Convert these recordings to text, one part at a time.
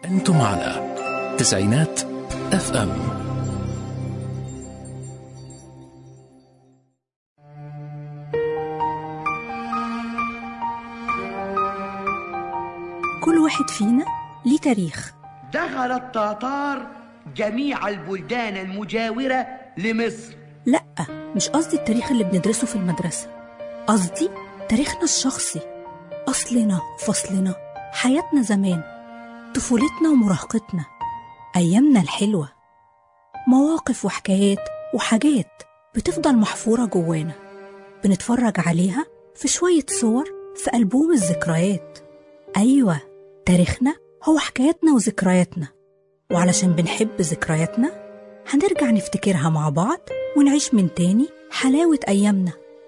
أنتم على تسعينات اف ام كل واحد فينا ليه تاريخ دخل التتار جميع البلدان المجاورة لمصر لأ مش قصدي التاريخ اللي بندرسه في المدرسة قصدي تاريخنا الشخصي أصلنا فصلنا حياتنا زمان طفولتنا ومراهقتنا أيامنا الحلوة مواقف وحكايات وحاجات بتفضل محفورة جوانا بنتفرج عليها في شوية صور في ألبوم الذكريات أيوة تاريخنا هو حكاياتنا وذكرياتنا وعلشان بنحب ذكرياتنا هنرجع نفتكرها مع بعض ونعيش من تاني حلاوة أيامنا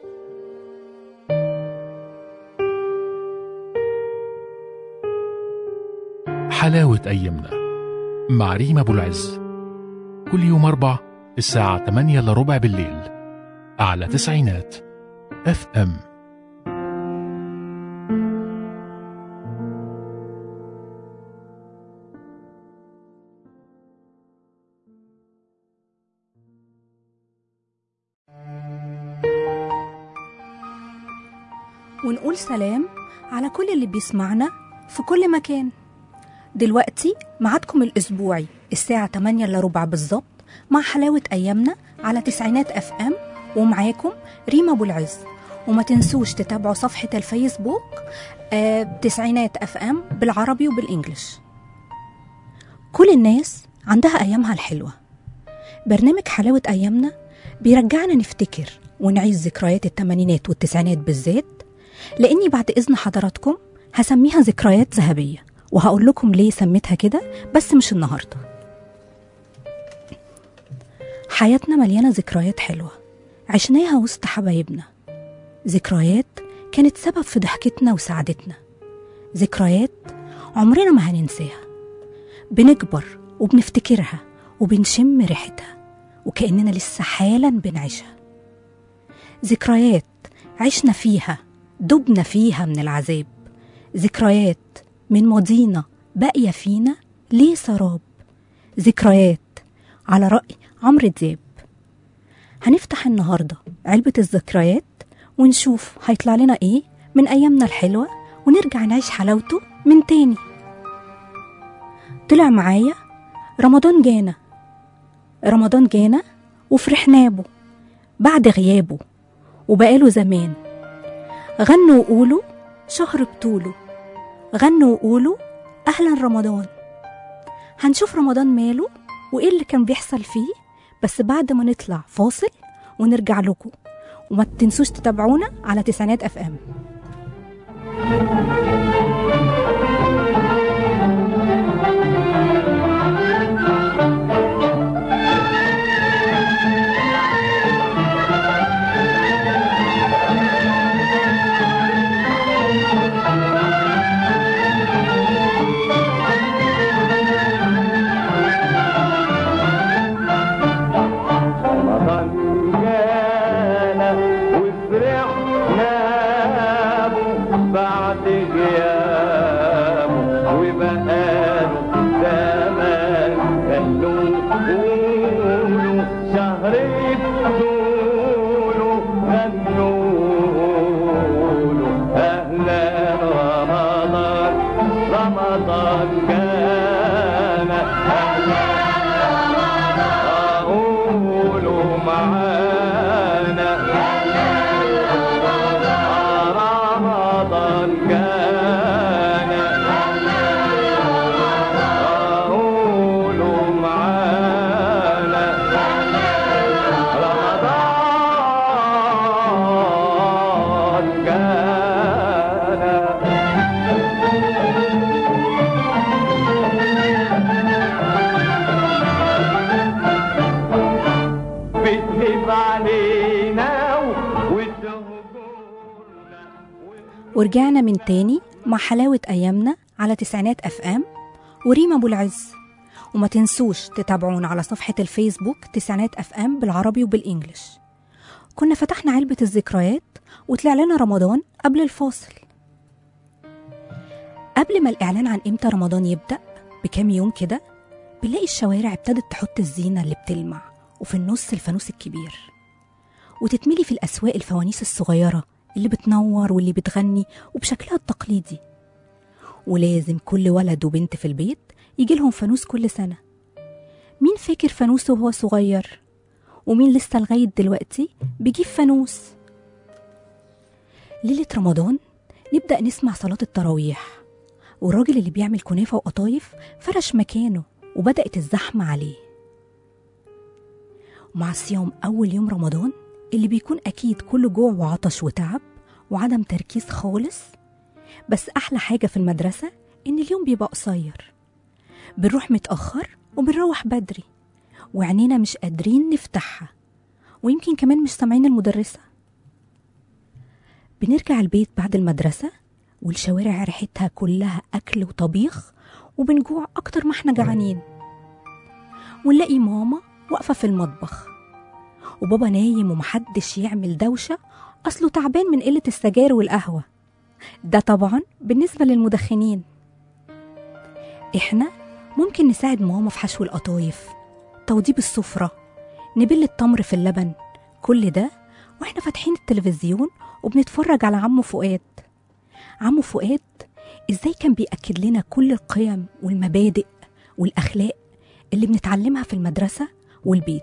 حلاوة أيامنا مع ريم أبو العز كل يوم أربع الساعة 8 إلا ربع بالليل على تسعينات اف ام ونقول سلام على كل اللي بيسمعنا في كل مكان دلوقتي ميعادكم الأسبوعي الساعة 8 إلا ربع بالظبط مع حلاوة أيامنا على تسعينات أف أم ومعاكم ريما أبو العز وما تنسوش تتابعوا صفحة الفيسبوك آه تسعينات أف أم بالعربي وبالإنجليش كل الناس عندها أيامها الحلوة برنامج حلاوة أيامنا بيرجعنا نفتكر ونعيش ذكريات التمانينات والتسعينات بالذات لأني بعد إذن حضراتكم هسميها ذكريات ذهبية وهقول لكم ليه سميتها كده بس مش النهاردة حياتنا مليانة ذكريات حلوة عشناها وسط حبايبنا ذكريات كانت سبب في ضحكتنا وسعادتنا ذكريات عمرنا ما هننساها بنكبر وبنفتكرها وبنشم ريحتها وكأننا لسه حالا بنعيشها ذكريات عشنا فيها دبنا فيها من العذاب ذكريات من ماضينا باقية فينا ليه سراب ذكريات على رأي عمرو دياب هنفتح النهاردة علبة الذكريات ونشوف هيطلع لنا ايه من أيامنا الحلوة ونرجع نعيش حلاوته من تاني طلع معايا رمضان جانا رمضان جانا وفرحنا به بعد غيابه وبقاله زمان غنوا وقولوا شهر بطوله غنوا وقولوا أهلا رمضان هنشوف رمضان ماله وإيه اللي كان بيحصل فيه بس بعد ما نطلع فاصل ونرجع لكم وما تنسوش تتابعونا على تسعينات اف ام رمضان جانا وفرحنا به بعد غيابه وبقاله زمان خلوه قولوا شهر بطوله غنوا له أهلا رمضان رمضان جانا أهلا قولوا معانا رمضان كان قولوا معانا رمضان كان بتهب علينا وتهجرنا ورجعنا من تاني مع حلاوة أيامنا على تسعينات اف ام وريما أبو العز وما تنسوش تتابعونا على صفحة الفيسبوك تسعينات اف ام بالعربي وبالإنجليش كنا فتحنا علبة الذكريات وطلع لنا رمضان قبل الفاصل قبل ما الإعلان عن إمتى رمضان يبدأ بكام يوم كده بنلاقي الشوارع ابتدت تحط الزينة اللي بتلمع وفي النص الفانوس الكبير وتتملي في الأسواق الفوانيس الصغيرة اللي بتنور واللي بتغني وبشكلها التقليدي ولازم كل ولد وبنت في البيت يجي لهم فانوس كل سنة مين فاكر فانوسه وهو صغير ومين لسه لغاية دلوقتي بيجيب فانوس ليلة رمضان نبدأ نسمع صلاة التراويح والراجل اللي بيعمل كنافة وقطايف فرش مكانه وبدأت الزحمة عليه ومع صيام أول يوم رمضان اللي بيكون أكيد كله جوع وعطش وتعب وعدم تركيز خالص بس أحلى حاجة في المدرسة إن اليوم بيبقى قصير بنروح متأخر وبنروح بدري وعينينا مش قادرين نفتحها ويمكن كمان مش سامعين المدرسة بنرجع البيت بعد المدرسة والشوارع ريحتها كلها أكل وطبيخ وبنجوع أكتر ما احنا جعانين ونلاقي ماما واقفة في المطبخ وبابا نايم ومحدش يعمل دوشة أصله تعبان من قلة السجاير والقهوة ده طبعا بالنسبة للمدخنين احنا ممكن نساعد ماما في حشو القطايف توضيب السفرة نبل التمر في اللبن كل ده واحنا فاتحين التلفزيون وبنتفرج على عمو فؤاد عمو فؤاد ازاي كان بيأكد لنا كل القيم والمبادئ والأخلاق اللي بنتعلمها في المدرسة والبيت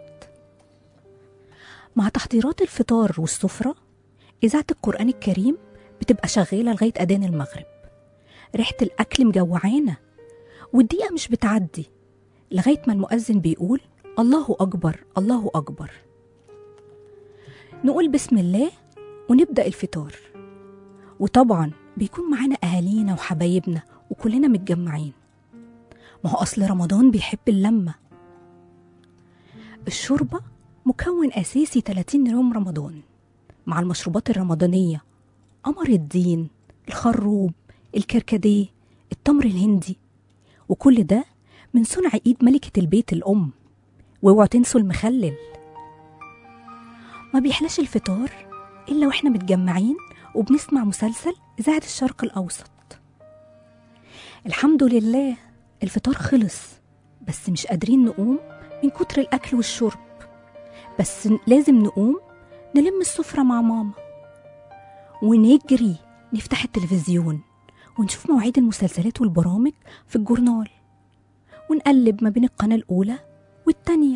مع تحضيرات الفطار والسفرة إذاعة القرآن الكريم بتبقى شغالة لغاية أذان المغرب ريحة الأكل مجوعانا والدقيقة مش بتعدي لغاية ما المؤذن بيقول الله أكبر الله أكبر نقول بسم الله ونبدأ الفطار وطبعا بيكون معانا أهالينا وحبايبنا وكلنا متجمعين ما هو أصل رمضان بيحب اللمة الشوربة مكون أساسي 30 يوم رمضان مع المشروبات الرمضانية قمر الدين الخروب الكركديه التمر الهندي وكل ده من صنع ايد ملكة البيت الأم واوعوا تنسوا المخلل ما بيحلاش الفطار إلا واحنا متجمعين وبنسمع مسلسل إذاعة الشرق الأوسط الحمد لله الفطار خلص بس مش قادرين نقوم من كتر الأكل والشرب بس لازم نقوم نلم السفرة مع ماما ونجري نفتح التلفزيون ونشوف مواعيد المسلسلات والبرامج في الجورنال ونقلب ما بين القناة الأولى والتانية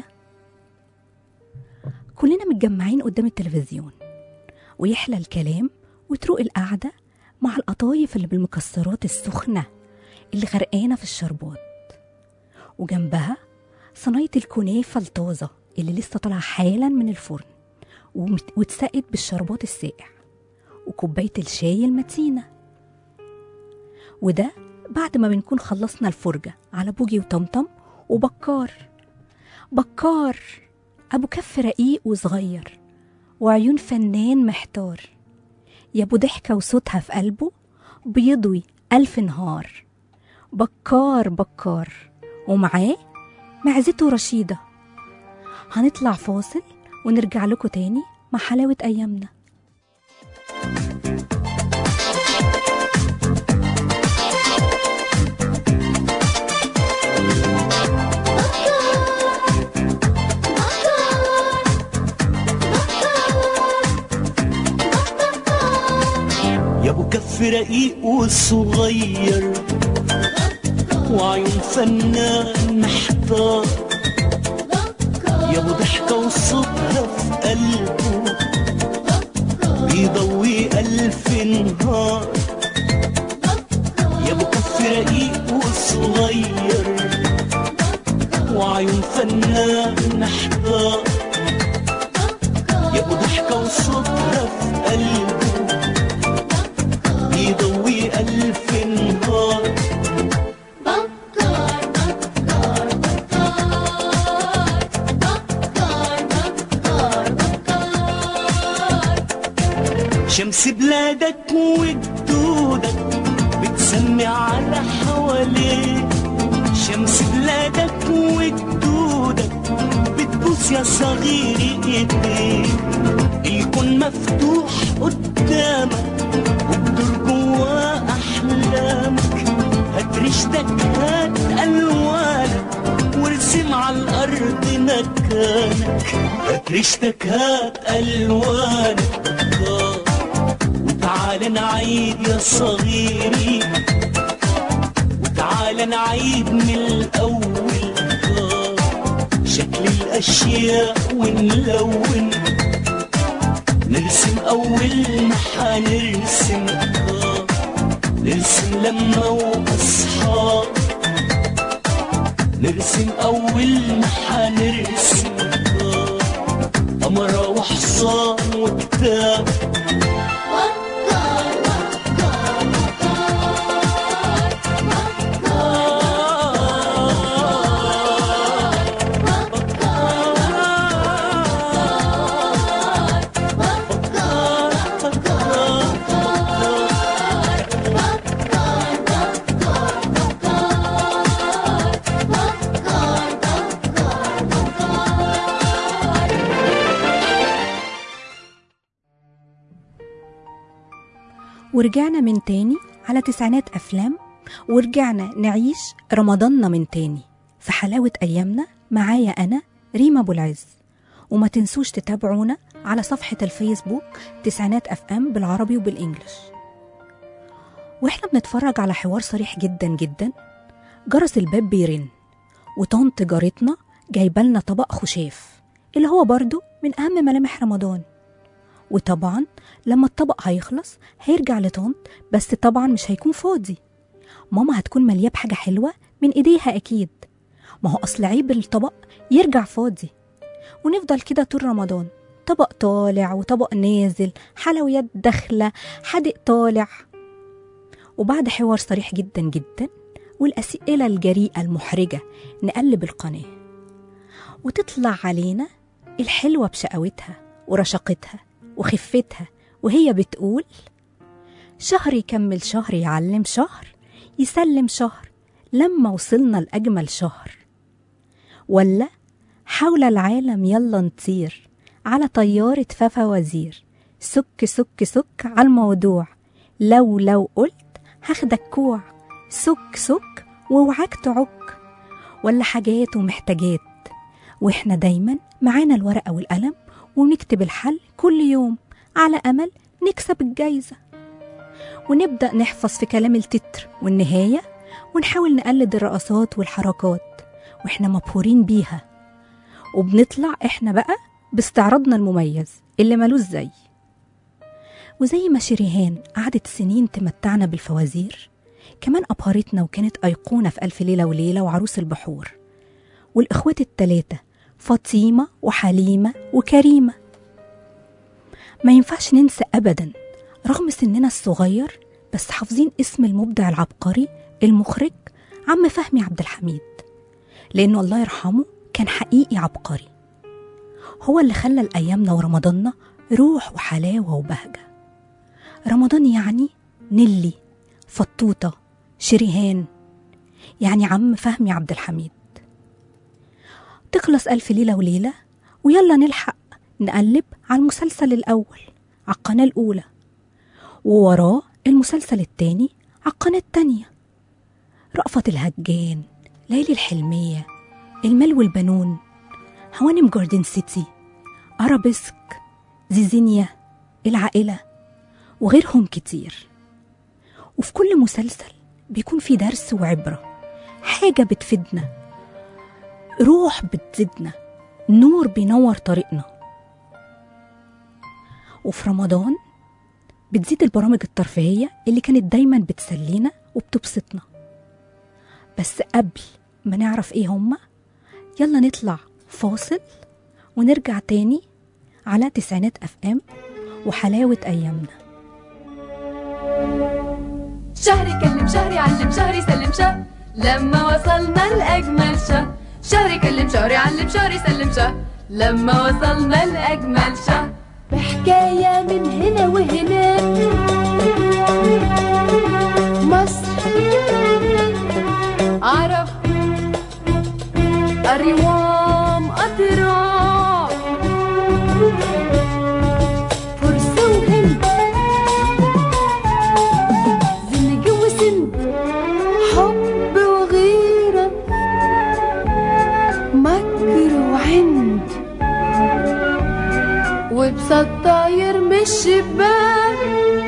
كلنا متجمعين قدام التلفزيون ويحلى الكلام وتروق القعدة مع القطايف اللي بالمكسرات السخنة اللي غرقانة في الشربات وجنبها صينية الكنافة الطازة اللي لسه طالعة حالا من الفرن ومت- واتسقت بالشربات الساقع وكوباية الشاي المتينة وده بعد ما بنكون خلصنا الفرجة على بوجي وطمطم وبكار بكار أبو كف رقيق وصغير وعيون فنان محتار يا أبو ضحكة وصوتها في قلبه بيضوي ألف نهار بكار بكار ومعاه معزته رشيدة هنطلع فاصل ونرجع لكم تاني مع حلاوة أيامنا يا ابو كف رقيق وصغير وعيون فنان محتار يا ابو ضحكه وصوتها في قلبه بيضوي الف نهار يا ابو كف رقيق وصغير وعيون فنان محتار يا ابو ضحكه وصوتها في قلبه بيضوي ألف نهار شمس بلادك وجدودك بتسمي على حواليك شمس بلادك وجدودك بتبوس يا صغيري ايديك الكون مفتوح قدامك وبدور جوا احلامك هات ريشتك هات الوان لسانك هات ريشتك هات ألوانك آه. وتعال نعيد يا صغيري وتعال نعيد من الأول آه. شكل الأشياء ونلون نرسم أول ما حنرسم آه. نرسم لما وأصحاب نرسم أول ما حنرسم آه. قمرة وحصان وكتاب ورجعنا من تاني على تسعينات أفلام ورجعنا نعيش رمضاننا من تاني في حلاوة أيامنا معايا أنا ريما أبو العز وما تنسوش تتابعونا على صفحة الفيسبوك تسعينات أف أم بالعربي وبالإنجلش وإحنا بنتفرج على حوار صريح جدا جدا جرس الباب بيرن وطنط جارتنا جايبالنا طبق خشاف اللي هو برضو من أهم ملامح رمضان وطبعا لما الطبق هيخلص هيرجع لطنط بس طبعا مش هيكون فاضي ماما هتكون ملياه بحاجة حلوة من إيديها أكيد ما هو أصل عيب الطبق يرجع فاضي ونفضل كده طول رمضان طبق طالع وطبق نازل حلويات داخلة حادق طالع وبعد حوار صريح جدا جدا والأسئلة الجريئة المحرجة نقلب القناة وتطلع علينا الحلوة بشقاوتها ورشاقتها وخفتها وهي بتقول شهر يكمل شهر يعلم شهر يسلم شهر لما وصلنا لأجمل شهر ولا حول العالم يلا نطير على طيارة فافا وزير سك سك سك على الموضوع لو لو قلت هاخدك كوع سك سك واوعاك تعك ولا حاجات ومحتاجات واحنا دايما معانا الورقة والقلم ونكتب الحل كل يوم على أمل نكسب الجايزة ونبدأ نحفظ في كلام التتر والنهاية ونحاول نقلد الرقصات والحركات واحنا مبهورين بيها وبنطلع احنا بقى باستعراضنا المميز اللي ملوش زي وزي ما شريهان قعدت سنين تمتعنا بالفوازير كمان أبهرتنا وكانت أيقونة في ألف ليلة وليلة وعروس البحور والإخوات التلاتة فاطمة وحليمة وكريمة ما ينفعش ننسى أبدا رغم سننا الصغير بس حافظين اسم المبدع العبقري المخرج عم فهمي عبد الحميد لأنه الله يرحمه كان حقيقي عبقري هو اللي خلى الأيامنا ورمضاننا روح وحلاوة وبهجة رمضان يعني نيلي فطوطة شريهان يعني عم فهمي عبد الحميد تخلص ألف ليلة وليلة ويلا نلحق نقلب على المسلسل الأول على القناة الأولى ووراه المسلسل التاني على القناة التانية رأفت الهجان ليلي الحلمية المال والبنون هوانم جاردن سيتي أرابيسك زيزينيا العائلة وغيرهم كتير وفي كل مسلسل بيكون في درس وعبرة حاجة بتفيدنا روح بتزيدنا نور بينور طريقنا وفي رمضان بتزيد البرامج الترفيهية اللي كانت دايما بتسلينا وبتبسطنا بس قبل ما نعرف ايه هما يلا نطلع فاصل ونرجع تاني على تسعينات اف ام وحلاوة ايامنا شهر يكلم شهر يعلم شهر يسلم شهر لما وصلنا لأجمل شهر شهر يكلم شهر يعلم شهر يسلم شهر لما وصلنا لأجمل شهر بحكاية من هنا وهناك مصر عرب أريوام أطراف فرس وهند زنج وسند حب وغيرة مكر وعند يبسط طاير من الشباك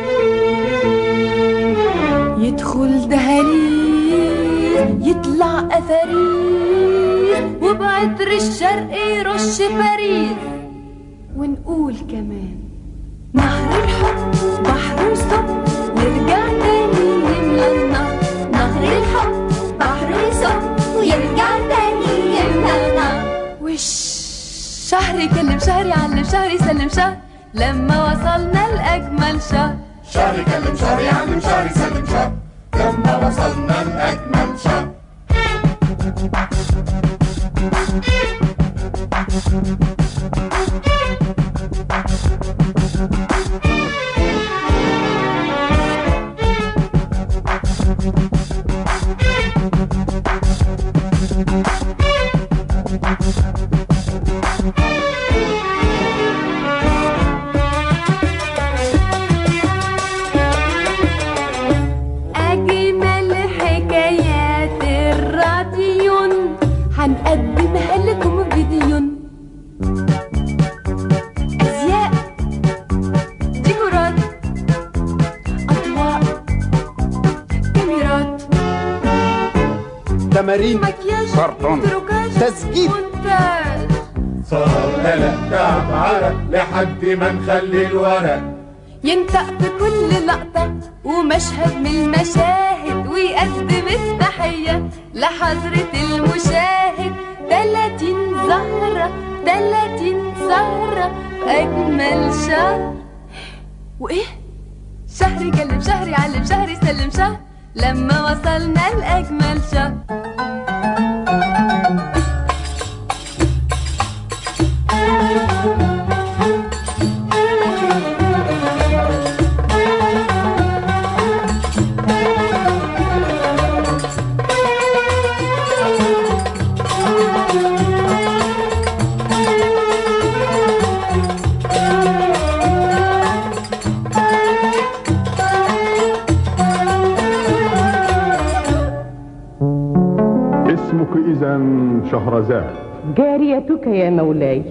يدخل دهاليز يطلع أفاريز وبعطر الشرق يرش باريس ونقول كمان نهر الحب بحر وصب يرجع تاني يملى النهر نهر الحب بحر وصب ويرجع تاني يملى النهر وش شهر يكلم شهر يعلم شهر يسلم شهر لما وصلنا لأجمل شهر شهر يكلم شهر يعلم شهر يسلم شهر لما وصلنا لأجمل شهر أجمل حكايات الراديون هنقدمها لكم فيديو أزياء ديكورات أضواء كاميرات تمارين مكياج سرطان. تروكاج تسجيل. مونتاج صار قلق تعب عرق لحد ما نخلي الورق ينطق بكل لقطة ومشهد من المشاهد ويقدم التحية لحضرة المشاهد تلاتين زهرة تلاتين زهرة بأجمل شهر وإيه؟ شهر يكلم شهر يعلم شهر يسلم شهر لما وصلنا لأجمل شهر اسمك إذا شهرزاد جاريتك يا مولاي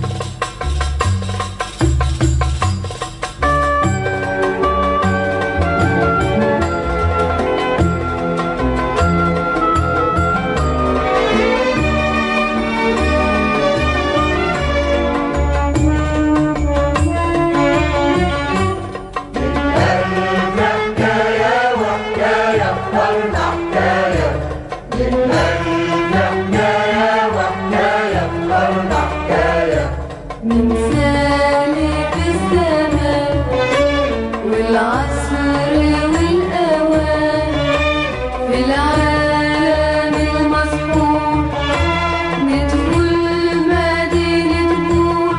من سالك الزمان والعصر والأوان في العالم المسحور ندخل مدينة نور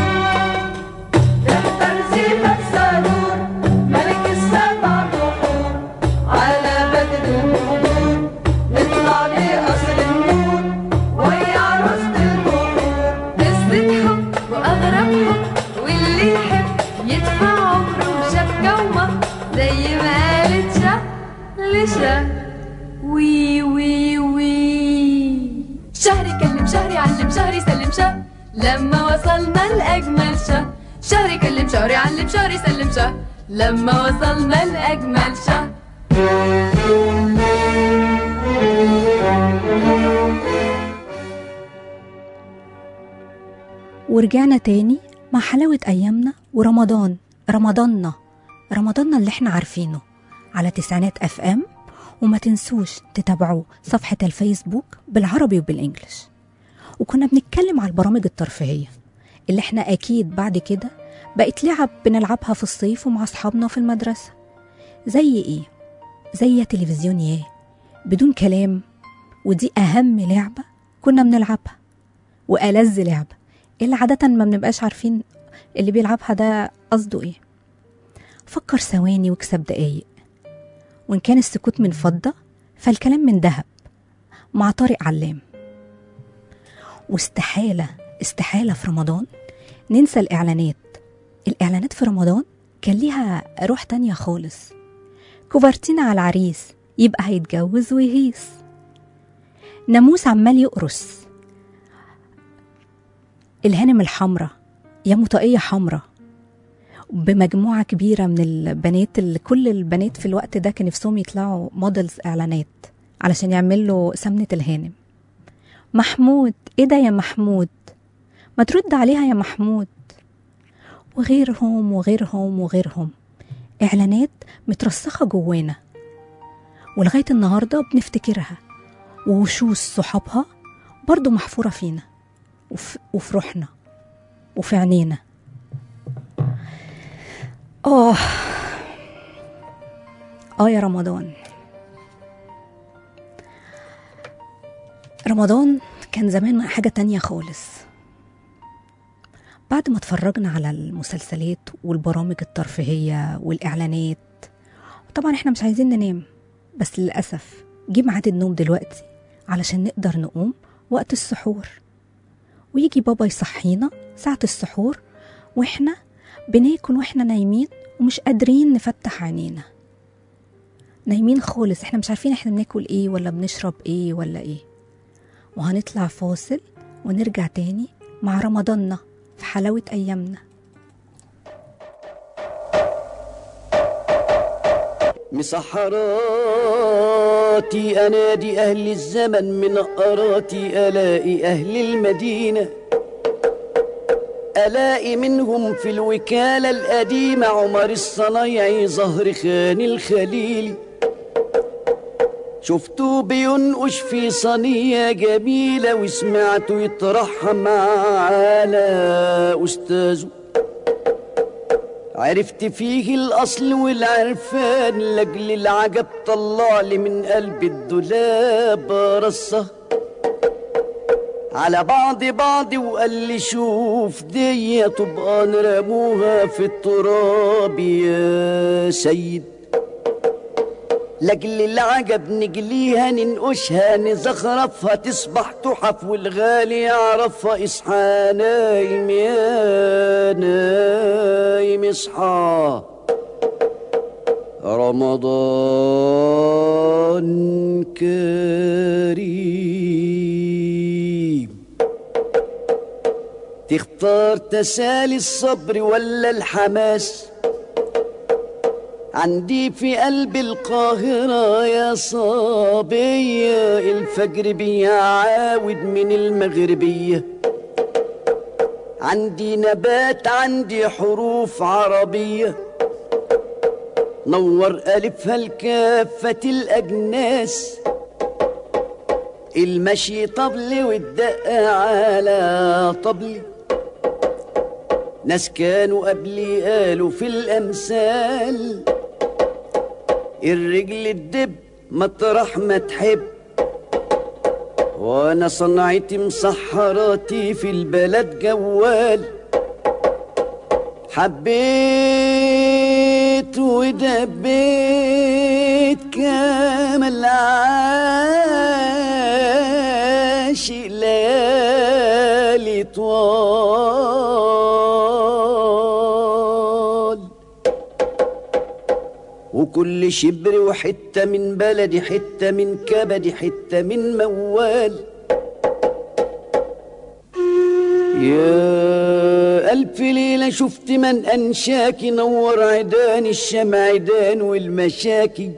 تختار سيفك سرور ملك السبع بحور على بدر البحور نطلع لقصر النور ويا عروسة البحور قصة حب وأغرب حب واللي يحب يدفع عمره وشبكة ومهر زي ما قالت شه لشه وي وي وي شهر يكلم شهر يعلم شهر يسلم شهر لما وصلنا لأجمل شهر شهر يكلم شهر يعلم شهر يسلم شهر لما وصلنا لأجمل شهر ورجعنا تاني مع حلاوة أيامنا ورمضان رمضاننا رمضاننا اللي احنا عارفينه على تسعينات اف ام وما تنسوش تتابعوا صفحة الفيسبوك بالعربي وبالإنجليش وكنا بنتكلم على البرامج الترفيهية اللي احنا أكيد بعد كده بقت لعب بنلعبها في الصيف ومع أصحابنا في المدرسة زي إيه؟ زي يا تلفزيون ياه بدون كلام ودي أهم لعبة كنا بنلعبها وألذ لعبة اللي عادة ما بنبقاش عارفين اللي بيلعبها ده قصده ايه فكر ثواني واكسب دقايق وإن كان السكوت من فضة فالكلام من ذهب مع طارق علام واستحالة استحالة في رمضان ننسى الإعلانات الإعلانات في رمضان كان ليها روح تانية خالص كوفرتينا على العريس يبقى هيتجوز ويهيص ناموس عمال يقرص الهانم الحمرة يا مطاقية حمرة بمجموعة كبيرة من البنات اللي كل البنات في الوقت ده كان نفسهم يطلعوا موديلز إعلانات علشان يعملوا سمنة الهانم محمود ايه ده يا محمود ما ترد عليها يا محمود وغيرهم وغيرهم وغيرهم إعلانات مترسخة جوانا ولغاية النهاردة بنفتكرها ووشوش صحابها برضو محفورة فينا وف... وفي روحنا وفي عينينا آه آه يا رمضان رمضان كان زمان حاجة تانية خالص بعد ما اتفرجنا على المسلسلات والبرامج الترفيهية والإعلانات طبعا احنا مش عايزين ننام بس للأسف جه ميعاد النوم دلوقتي علشان نقدر نقوم وقت السحور ويجي بابا يصحينا ساعة السحور واحنا بناكل واحنا نايمين ومش قادرين نفتح عينينا نايمين خالص احنا مش عارفين احنا بناكل ايه ولا بنشرب ايه ولا ايه وهنطلع فاصل ونرجع تاني مع رمضاننا في حلاوة أيامنا مسحراتي أنادي أهل الزمن من قراتي ألاقي أهل المدينة ألاقي منهم في الوكالة القديمة عمر الصنايعي زهر خان الخليلي شفته بينقش في صينية جميلة وسمعته يترحم على أستاذه عرفت فيه الأصل والعرفان لأجل العجب طلع لي من قلب الدولاب رصة على بعض بعض وقال لي شوف دي تبقى نرموها في التراب يا سيد لاجل العجب نجليها ننقشها نزخرفها تصبح تحف والغالي يعرفها اصحى نايم يا نايم اصحى رمضان كريم تختار تسالي الصبر ولا الحماس عندي في قلب القاهرة يا صابية الفجر بيعاود من المغربية عندي نبات عندي حروف عربية نور ألفها لكافة الأجناس المشي طبل والدق على طبلي ناس كانوا قبلي قالوا في الأمثال الرجل الدب مطرح ما تحب وانا صنعتي مسحراتي في البلد جوال حبيت ودبيت كامل عاشق ليالي طوال وكل شبر وحتة من بلدي حتة من كبدي حتة من موال يا ألف ليلة شفت من أنشاكي نور عيدان الشمعدان والمشاكي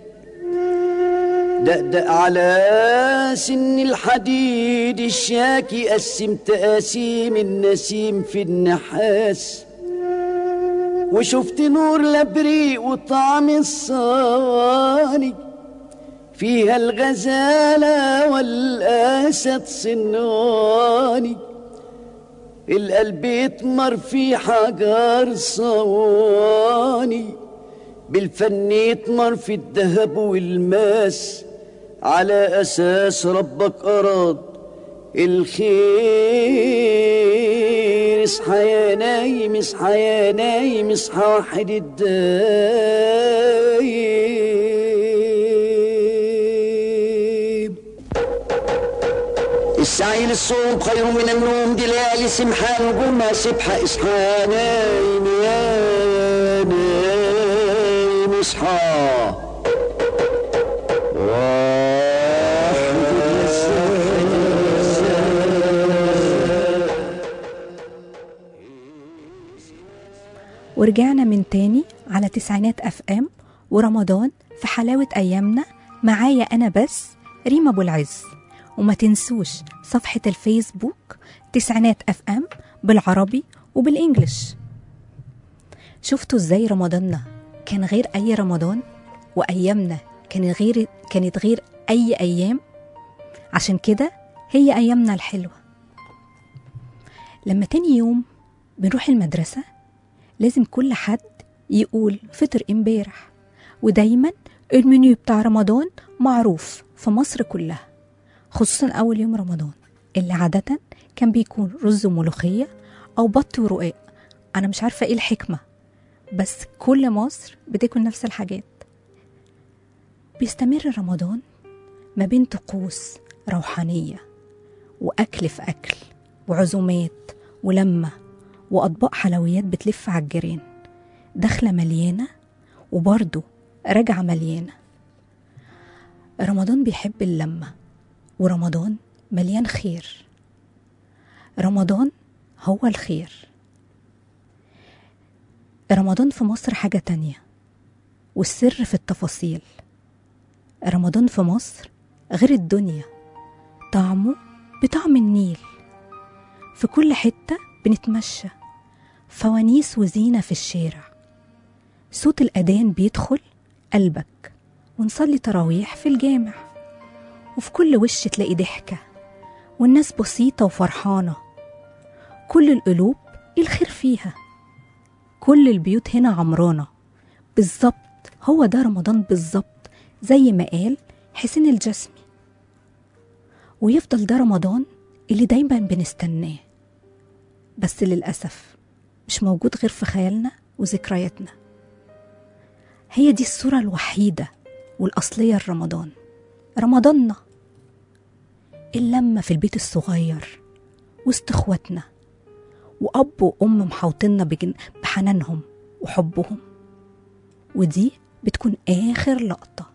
دقدق على سن الحديد الشاكي قسمت قاسيم النسيم في النحاس وشفت نور لبريق وطعم الصواني فيها الغزالة والأسد صنواني القلب يتمر في حجر صواني بالفن يتمر في الذهب والماس على أساس ربك أراد الخير اصحى يا نايم اصحى يا نايم اصحى واحد الدايم السعي للصوم خير من النوم دي ليالي سمحة نجومها سبحة اصحى يا نايم يا نايم اصحى ورجعنا من تاني على تسعينات اف ام ورمضان في حلاوة ايامنا معايا انا بس ريما ابو العز وما تنسوش صفحة الفيسبوك تسعينات اف ام بالعربي وبالانجلش شفتوا ازاي رمضاننا كان غير اي رمضان وايامنا كان غير كانت غير اي ايام عشان كده هي ايامنا الحلوه لما تاني يوم بنروح المدرسه لازم كل حد يقول فطر امبارح ودايما المنيو بتاع رمضان معروف في مصر كلها خصوصا اول يوم رمضان اللي عاده كان بيكون رز وملوخيه او بط ورقاق انا مش عارفه ايه الحكمه بس كل مصر بتاكل نفس الحاجات بيستمر رمضان ما بين طقوس روحانية وأكل في أكل وعزومات ولمة وأطباق حلويات بتلف على الجيران داخلة مليانة وبرضه راجعة مليانة رمضان بيحب اللمة ورمضان مليان خير رمضان هو الخير رمضان في مصر حاجة تانية والسر في التفاصيل رمضان في مصر غير الدنيا طعمه بطعم النيل في كل حتة بنتمشى فوانيس وزينة في الشارع صوت الأذان بيدخل قلبك ونصلي تراويح في الجامع وفي كل وش تلاقي ضحكة والناس بسيطة وفرحانة كل القلوب الخير فيها كل البيوت هنا عمرانة بالظبط هو ده رمضان بالظبط زي ما قال حسين الجسمي ويفضل ده رمضان اللي دايما بنستناه بس للأسف مش موجود غير في خيالنا وذكرياتنا هي دي الصورة الوحيدة والأصلية لرمضان رمضاننا اللمة في البيت الصغير وسط اخواتنا وأب وأم محوطنا بجن... بحنانهم وحبهم ودي بتكون آخر لقطة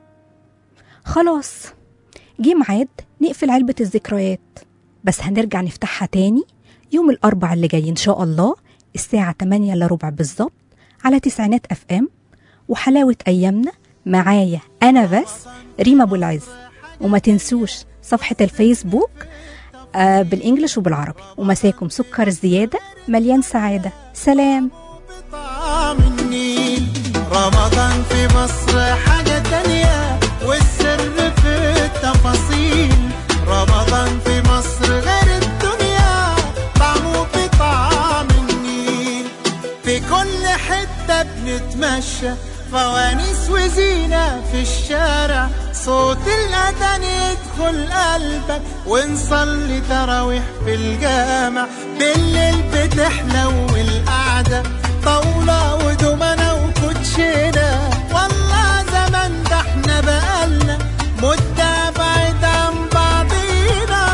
خلاص جه ميعاد نقفل علبة الذكريات بس هنرجع نفتحها تاني يوم الأربع اللي جاي إن شاء الله الساعة 8 إلا ربع بالظبط على تسعينات أف أم وحلاوة أيامنا معايا أنا بس ريما أبو العز وما تنسوش صفحة الفيسبوك آه بالإنجلش وبالعربي ومساكم سكر زيادة مليان سعادة سلام طعم النيل رمضان في مصر حاجة تانية والسر في التفاصيل رمضان في مصر غير الدنيا طعمه بطعم النيل في كل حتة بنتمشى فوانيس وزينة في الشارع صوت الأذان يدخل قلبك ونصلي تراويح في الجامع بالليل بتحلو القعدة طاولة ودومنة وكوتشينة والله زمان ده احنا بقالنا مدة بعيد عن بعضينا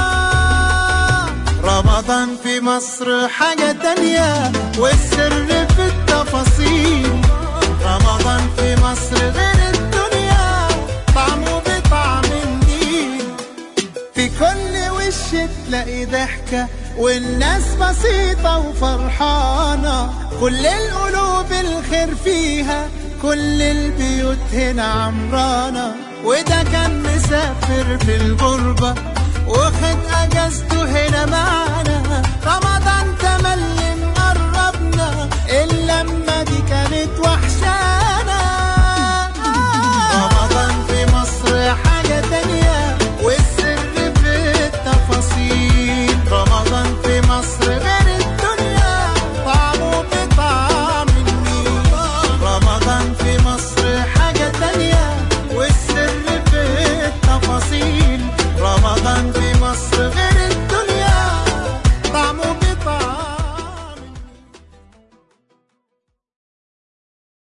رمضان في مصر حاجة تانية والسر في التفاصيل رمضان في مصر غير الدنيا طعمه بطعم النيل في كل وش تلاقي ضحكة والناس بسيطة وفرحانة كل القلوب الخير فيها كل البيوت هنا عمرانة وده كان مسافر في الغربة واخد اجازته هنا معانا رمضان